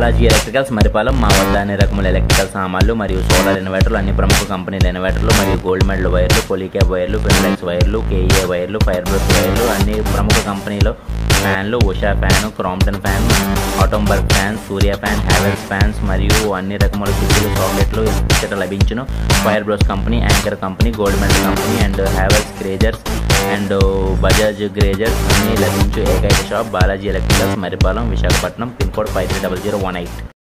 Balaji electricals Maripalem మా వద్ద అన్ని రకముల ఎలక్ట్రికల్ సామాన్లు మరియు సోలార్ ఇన్వర్టర్లు అన్ని ప్రముఖ కంపెనీల ఇన్వర్టర్లు మరియు గోల్డ్ మెడల్ వైర్లు పోలీక్యాబ్ వైర్లు ఫిన్లెక్స్ వైర్లు కేఏ వైర్లు ఫైర్ బ్రష్ వైర్లు అన్ని ప్రముఖ కంపెనీలు ఫ్యాన్లు Usha fan Crompton fan Atomberg fan Surya fan Havells fans మరియు అన్ని రకముల ఫ్రిడ్జ్లు చాక్లెట్లు ఇచ్చట లభించును fire brush company Anchor company Gold Medal company and Havells geysers and Bajaj geysers అన్ని లభించు ఏకైక shop Balaji electricals Marripalem Visakhapatnam pin code five three double zero one eight